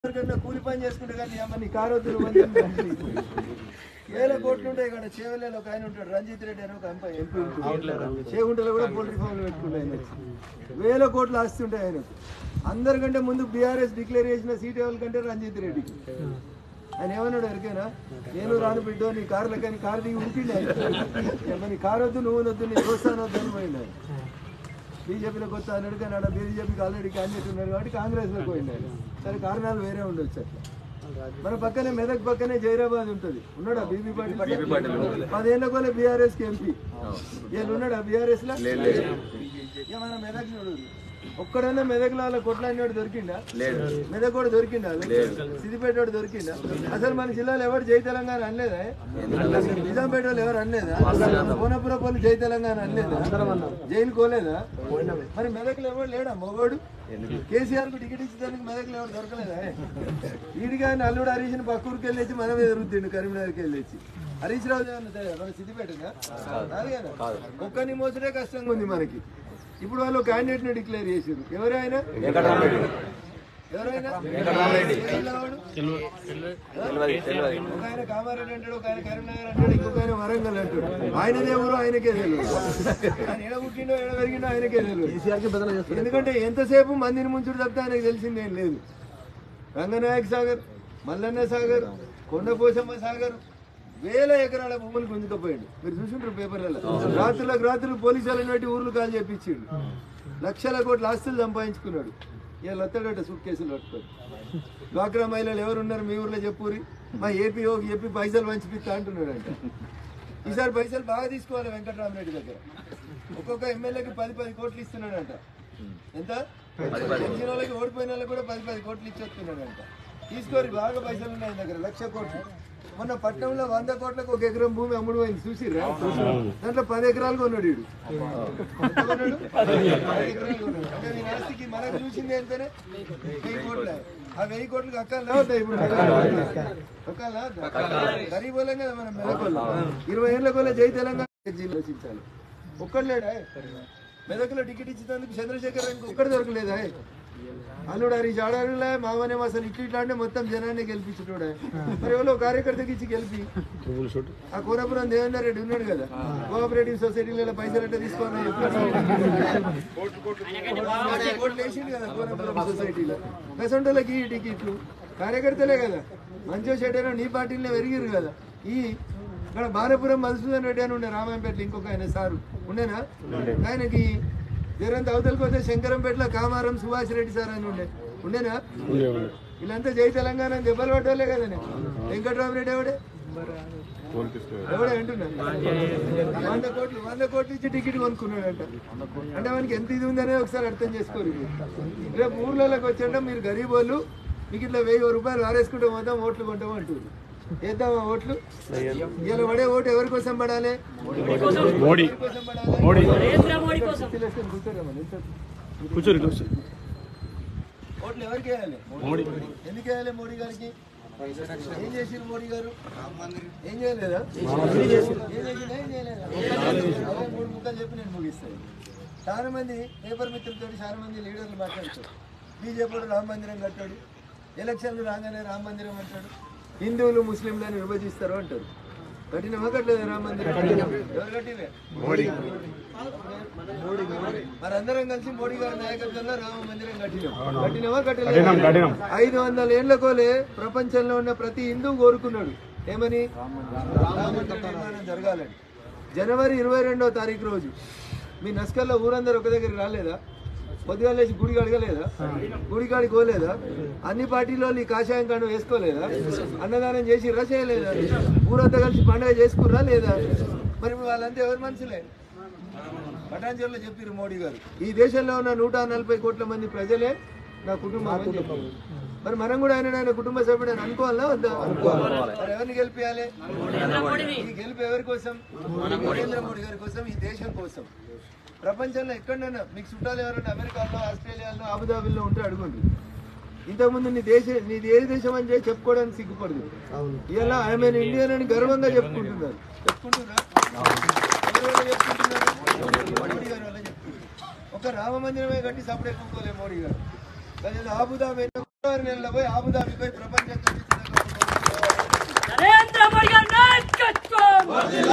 ఎవరికైనా కూలి పని చేసుకుంటే కానీ అమ్మ నీ కారు వద్దు నువ్వు అని చెప్పి వేల కోట్లు ఉంటాయి ఇక్కడ చేవలేలో ఒక ఆయన ఉంటాడు రంజిత్ రెడ్డి అని ఒక ఎంపీ ఎంపీ ఉంటాడు చేగుంటలో కూడా పోల్ట్రీ ఫామ్లు పెట్టుకుంటే ఆయన వచ్చి. వేల కోట్లు ఆస్తి ఉంటాయి ఆయనకు అందరికంటే ముందు బీఆర్ఎస్ డిక్లేర్ చేసిన సీట్ ఎవరికంటే రంజిత్ రెడ్డికి ఆయన ఏమన్నాడు ఎరికేనా నేను రాను బిడ్డో నీ కార్లో కానీ కారు దిగి ఉరికిండి ఆయన ఏమ్మా, నీ కారు వద్దు నువ్వు వద్దు నీ దోస్తాను వద్దు అని పోయిండు ఆయన బీజేపీలోకి వస్తా అన్నాడు కానీ ఆడ బీజేపీకి ఆల్రెడీ క్యాండిడేట్ ఉన్నాడు కాబట్టి కాంగ్రెస్లోకి పోయిండు ఆయన సరే కారణాలు వేరే ఉండొచ్చు అట్లా మన పక్కనే మెదక్ పక్కనే జైరాబాద్ ఉంటుంది ఉన్నాడా బీబీ పాటిల్ పదేళ్ల కొలే బీఆర్ఎస్ కి ఎంపీ ఈయన ఉన్నాడా బీఆర్ఎస్ లో ఏమన్నా మెదక్ చూడు ఒక్కడన్నా మెదక్ లో కొట్లాడినోడు దొరికిండా మెదక్ కూడా దొరికిండా సిద్దిపేట వాడు దొరికిందా అసలు మన జిల్లాలో ఎవరు జై తెలంగాణ అనలేదా నిజాంపేట వాళ్ళు ఎవరు అనలేదా కోనపుర పోలు జై తెలంగాణ అనలేదా జైలు కోలేదా మరి మెదక్లో ఎవరు లేడా మొగోడు కేసీఆర్ కు టికెట్ ఇచ్చేదానికి మెదక్లో ఎవరు దొరకలేదా వీడిగా అల్లుడు హరీష్ పక్కూరికి వెళ్ళేసి మనం ఎదురుద్దిండు కరీంనగర్కి వెళ్ళేసి హరీష్ రావు ఏమన్నా తెలియదా? మన సిద్దిపేటగా కాదు కదా ఒక్కని మోసడే కష్టంగా ఉంది మనకి ఇప్పుడు వాళ్ళు క్యాండిడేట్ ని డిక్లేర్ చేసారు ఎవరు ఆయన ఎవరైనా ఒక ఆయన కామారెడ్డి అంటాడు ఒక ఆయన కరీంనగర్ అంటాడు ఇంకొక ఆయన వరంగల్ అంటాడు ఆయనదే ఎవరు ఆయనకే తెలియదు ఆయన ఎడ పుట్టిండో ఎడ పెరిగిండో ఆయనకే తెలియదు ఎందుకంటే ఎంతసేపు మందిని ముంచుడు తప్పితే ఆయనకు తెలిసిందేం లేదు రంగనాయక్ సాగర్ మల్లన్న సాగర్ కొండపోసమ్మ సాగర్ వేల ఎకరాల భూములు గుంజుకపోయాడు మీరు చూసింటారు పేపర్లలో రాత్రులకు రాత్రులు పోలీసులను పెట్టి ఊర్లు కాల్ చేపించాడు లక్షల కోట్ల ఆస్తులు సంపాదించుకున్నాడు ఇలా వస్తాడట సూట్ కేసులు పట్టుకొని డ్వాక్రా మహిళలు ఎవరున్నారు మీ ఊర్లో చెప్పురి మా ఏపీ ఓ చెప్పి పైసలు పంచిపిస్తా అంటున్నాడంట ఈసారి పైసలు బాగా తీసుకోవాలి వెంకటరామరెడ్డి దగ్గర ఒక్కొక్క ఎమ్మెల్యేకి పది పది కోట్లు ఇస్తున్నాడంట ఎంత గెలిచిన వాళ్ళకి ఓడిపోయిన వాళ్ళకి కూడా పది పది కోట్లు ఇచ్చేస్తున్నాడంట తీసుకోరి బాగా పైసలు ఉన్నాయి ఆయన దగ్గర లక్ష కోట్లు మొన్న పట్టణంలో వంద కోట్లకు ఒక ఎకరం భూమి అమ్ముడు పోయింది చూసిర్రా దాంట్లో పది ఎకరాలు కొన్నాడు వీడు ఎంత కొన్నాడు? పది ఎకరాలు కొన్నాడు. అంటే వీని ఆస్తికి మనకు చూసింది ఎంతనే వెయ్యి కోట్ల ఆ వెయ్యి కోట్లకు అక్కలు అవుతాయి ఇప్పుడు అక్కలా గరీబ్ వాళ్ళం కదా మనం మెదకోళ్ళు ఇరవై ఏళ్ళ కొల్ల జై తెలంగాణ జిల్లా రచించాలి ఒక్కడలేడా మెదకులో టికెట్ ఇచ్చినందుకు చంద్రశేఖర్ రావుకి ఒక్కడు దొరకలేదా అల్లుడు హరీష్ ఆడారులే మామనే అసలు ఇట్లు ఇట్లా అంటే మొత్తం జనాన్ని గెలిపించుటోడే మరి ఎవరో కార్యకర్తకి ఇచ్చి గెలిపి ఆ కోనపురం దేవేందర్ రెడ్డి ఉన్నాడు కదా కోఆపరేటివ్ సొసైటీలలో పైసలు అంటే తీసుకోవాలని చెప్పి కోట్లు వేసిండు కదా కోనపురం సొసైటీలో కసంటోళ్ళకి ఈ టికెట్లు కార్యకర్తలే కదా మంచో చెడ్డనో నీ పార్టీలనే పెరిగిరు కదా ఈ ఇక్కడ బాలపురం మధుసూదన్ రెడ్డి అని ఉండే రామాయంపేటలో ఇంకొక ఆయన సారు ఉండేనా ఆయనకి జరంత అవతలకి పోతే శంకరంపేటలో కామారం సుభాష్ రెడ్డి సార్ అని ఉండే ఉండేనా వీళ్ళంతా జై తెలంగాణ అని దెబ్బలు పడ్డోళ్ళే కదనే వెంకటరామరెడ్డి ఎవడే ఎవడే అంటున్నా వంద కోట్లు వంద కోట్లు ఇచ్చి టికెట్ కొనుక్కున్నాడంట అంటే మనకి ఎంత ఇది ఉందనే ఒకసారి అర్థం చేసుకోరు మీరు. రేపు ఊర్లలోకి వచ్చాక మీరు గరీబ్ వాళ్ళు మీకు ఇట్లా వెయ్యి రూపాయలు వారేసుకుంటే పోతాం ఓట్లు కొంటాం అంటారు వేద్దామా ఓట్లు ఇలా పడే ఓటు ఎవరి కోసం పడాలి మోడీ ఎవరి కోసం పడాలి మోడీ కూర్చోరేమో, నిల్చో. కూర్చోరు కూర్చోరు ఓట్లు ఎవరికి వేయాలి మోడీ ఎందుకు వేయాలి మోడీ గారికి ఏం చేసిరు మోడీ గారు ఏం చేయలేదా ఏం చేసిరు? ఏం చేయలేదా? అదే మూడు ముక్కలు చెప్పి నేను ముగిస్తాను చాలా మంది పేపర్ మిత్రులతో చాలా మంది లీడర్లు మాట్లాడతారు బీజేపీ రామ మందిరం కట్టాడు ఎలక్షన్లు రాగానే రామ మందిరం అంటాడు హిందువులు ముస్లింలను విభజిస్తారు అంటారు కట్టినమా కట్టలేదు రామ మందిరం ఎవరు కట్టిరే మోడీ మరి అందరం కలిసి మోడీ గారి నాయకత్వంలో రామ మందిరం కట్టినాం కట్టినమా కఠినం కట్టలేదు కఠినం ఐదు వందల ఏళ్ల కోలే ప్రపంచంలో ఉన్న ప్రతి హిందువు కోరుకున్నాడు ఏమని రామమందిర నిర్మాణం జరగాలని జనవరి ఇరవై రెండో తారీఖు రోజు మీ నస్కల్లో ఊరందరూ ఒక దగ్గరికి రాలేదా పొద్దుగా లేచి గుడికి అడగలేదా గుడికాడికి పోలేదా అన్ని పార్టీలో ఈ కాషాయం కాండం వేసుకోలేదా అన్నదానం చేసిర్రా చేయలేదా ఊరంతా కలిసి పండుగ చేసుకుర్రా లేదా మరి వాళ్ళంతా ఎవరి మనుషులే పటాంజలిలో చెప్పారు మోడీ గారు ఈ దేశంలో ఉన్న నూట నలభై కోట్ల మంది ప్రజలే నా కుటుంబం అని చెప్పారు మరి మనం కూడా ఆయన ఆయన కుటుంబ సభ్యుడు అని అనుకోవాలా వద్దా మరి ఎవరిని గెలిపించాలి ఈ గెలుపు ఎవరి కోసం నరేంద్ర మోడీ గారి కోసం ఈ దేశం కోసం ప్రపంచంలో ఎక్కడైనా మీకు చుట్టాలు ఎవరైనా అమెరికాలో ఆస్ట్రేలియాలో అబుదాబిలో ఉంటే అడుగుండ్రు ఇంతకుముందు నీ దేశ నీది ఏ దేశం అని చెప్పి చెప్పుకోవడానికి సిగ్గుపడదు ఇలా ఐఎమ్ ఇండియన్ అని గర్వంగా చెప్పుకుంటున్నారు చెప్పుకుంటున్నారా ఎవరు ఎవరు చెప్పుకుంటున్నారు మోడీ గారు వల్ల చెప్పుకుంటున్నారు ఒక రామ మందిరమే కట్టి సపరేట్ మోడీ గారు కానీ ఆబుదాబి ఫిబ్రవరి నెలలో పోయి ఆబుదాబి పోయి ప్రపంచం నరేంద్ర మోడీ గారి నాయకత్వం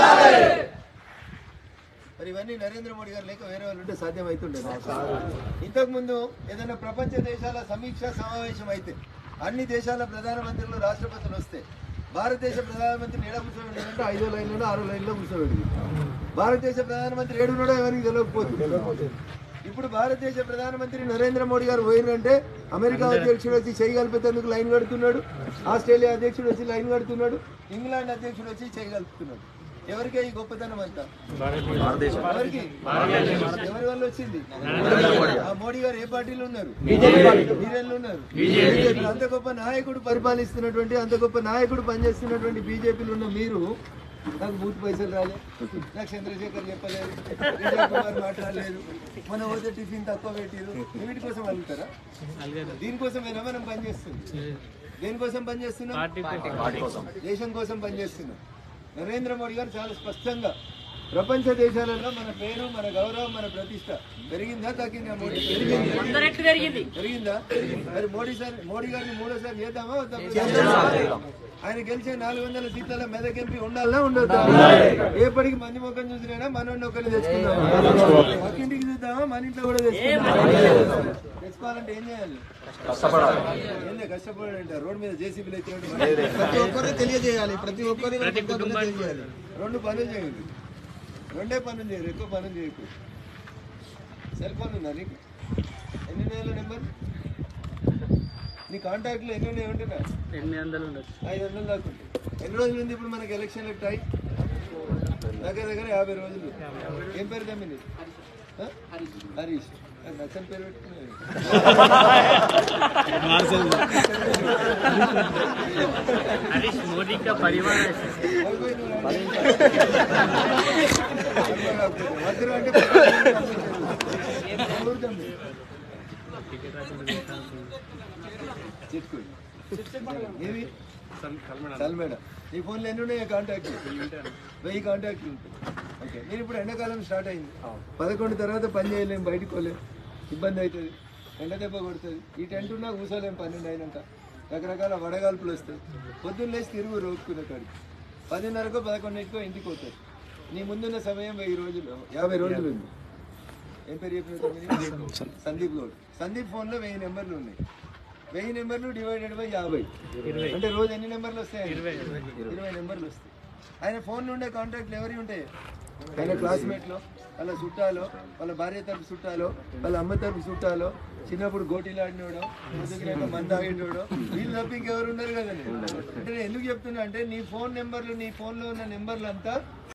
మరి ఇవన్నీ నరేంద్ర మోడీ గారు లేక వేరే వాళ్ళు ఉంటే సాధ్యం అవుతుండే ఇంతకు ముందు ఏదైనా ప్రపంచ దేశాల సమీక్ష సమావేశం అయితే అన్ని దేశాల ప్రధానమంత్రులు రాష్ట్రపతులు వస్తే భారతదేశ ప్రధానమంత్రి ఏడ కూర్చోబెట్టి అంటే ఐదో లైన్లో ఆరో లైన్లో కూర్చోబెట్టి భారతదేశ ప్రధానమంత్రి ఏడున్నాడో ఎవరికి తెలియకపోతుంది ఇప్పుడు భారతదేశ ప్రధానమంత్రి నరేంద్ర మోడీ గారు పోయినంటే అమెరికా అధ్యక్షుడు వచ్చి చేయి కలిపేందుకు లైన్ కడుతున్నాడు ఆస్ట్రేలియా అధ్యక్షుడు వచ్చి లైన్ కడుతున్నాడు ఇంగ్లాండ్ అధ్యక్షుడు వచ్చి చేయి కలుపుతున్నాడు ఎవరికే ఈ గొప్పతనం అంతా ఎవరికి ఎవరి వల్ల వచ్చింది ఆ మోడీ గారు ఏ పార్టీలో ఉన్నారు మీరెళ్ళు ఉన్నారు BJP. అంత గొప్ప నాయకుడు పరిపాలిస్తున్నటువంటి అంత గొప్ప నాయకుడు పనిచేస్తున్నటువంటి బీజేపీలో ఉన్న మీరు నాకు బూత్ పైసలు రాలేదు నాకు చంద్రశేఖర్ చెప్పలేదు విజయ్ కుమార్ మాట్లాడలేదు మన పోతే టిఫిన్ తక్కువ పెట్టిరు వీటి కోసం అడుగుతారా దీనికోసమేనా మనం పనిచేస్తుంది దేనికోసం పనిచేస్తున్నాం దేశం కోసం పనిచేస్తున్నాం నరేంద్ర మోడీ గారు చాలా స్పష్టంగా ప్రపంచ దేశాలలో మన పేరు మన గౌరవం మన ప్రతిష్ట పెరిగిందా తగ్గిందా మోడీ పెరిగింది వంద రెట్లు పెరిగింది పెరిగిందా మరి మోడీ సార్ మోడీ గారిని మూడోసారి చేద్దామా వద్దా? ఆయన గెలిచే నాలుగు వందల సీట్ల మెదక్ ఎంపీ ఉండాలా ఉండొద్దా ఏపటికి మంది ముఖం చూసినా మనోడిని ఒకరిని తెచ్చుకుందామా పక్కింటికి చూద్దామా మన ఇంట్లో కూడా తెచ్చుకుందామా తెచ్చుకోవాలంటే ఏం చేయాలి ఏంలే కష్టపడండి రోడ్ మీద జేసీబీలు ఎత్తినట్టు ప్రతి ఒక్కరు తెలియజేయాలి ప్రతి ఒక్కరు తెలియజేయాలి రెండు పనులు చేయండి రెండే పనులు చేయరు ఎక్కువ పనులు చేయకు సెల్ ఫోన్ ఉందా నీకు ఎన్ని నెలల నెంబర్ నీ కాంటాక్ట్లో ఎన్ని ఉన్నాయి ఉంటున్నా ఎనిమిది వందలు ఉండొచ్చు ఐదు వందలు దాకా ఉంటాయి. ఎన్ని రోజులు ఉంది ఇప్పుడు మనకి ఎలక్షన్ టైం దగ్గర దగ్గర యాభై రోజులు ఏం పేరు తమ్మింది హరీష్ అది నచ్చని పేరు పెట్టుకున్నాడు హరీష్ మోడీ కా పరివార మధ్యలో అంటే ఎవరు తమ్మి? చెట్టు ఏవి సల్మేడ నీ ఫోన్లో ఎన్ని ఉన్నాయి కాంటాక్ట్ వెయ్యి కాంటాక్ట్లు ఉంటాయి ఓకే నేను ఇప్పుడు ఎండాకాలం స్టార్ట్ అయింది పదకొండు తర్వాత పని చేయలేము బయటకు పోలేము ఇబ్బంది అవుతుంది ఎండ దెబ్బ కొడుతుంది ఈ టెంట్ ఉన్నా కూర్చోలేము పన్నెండు అయినాక రకరకాల వడగాల్పులు వస్తాయి పొద్దున్న లేచి తిరుగు రోడ్కునే కాడికి పదిన్నరకో పదకొండింటికో ఇంటికి పోతారు నీ ముందున్న సమయం వెయ్యి రోజులు యాభై రోజులు ఉంది ఏం పేరు చెప్పిన సందీప్ గౌడ్ సందీప్ ఫోన్లో వెయ్యి నెంబర్లు ఉన్నాయి వెయ్యి నెంబర్లు డివైడెడ్ బై యాభై అంటే రోజు ఎన్ని నెంబర్లు వస్తాయి ఇరవై నెంబర్లు వస్తాయి ఆయన ఫోన్ ఉండే కాంటాక్ట్లు ఎవరి ఉంటాయి ఆయన క్లాస్మేట్లో వాళ్ళ చుట్టాలో వాళ్ళ భార్య తరపు చుట్టాలో వాళ్ళ అమ్మ తరపు చుట్టాలో చిన్నప్పుడు గోటీలు ఆడినోడో ముదుగులేక మంద ఆగినోడో వీళ్ళు తప్ప ఇంకెవరు ఉన్నారు కదండి అంటే నేను ఎందుకు చెప్తున్నా అంటే నీ ఫోన్ నెంబర్లు నీ ఫోన్లో ఉన్న నెంబర్లు అంతా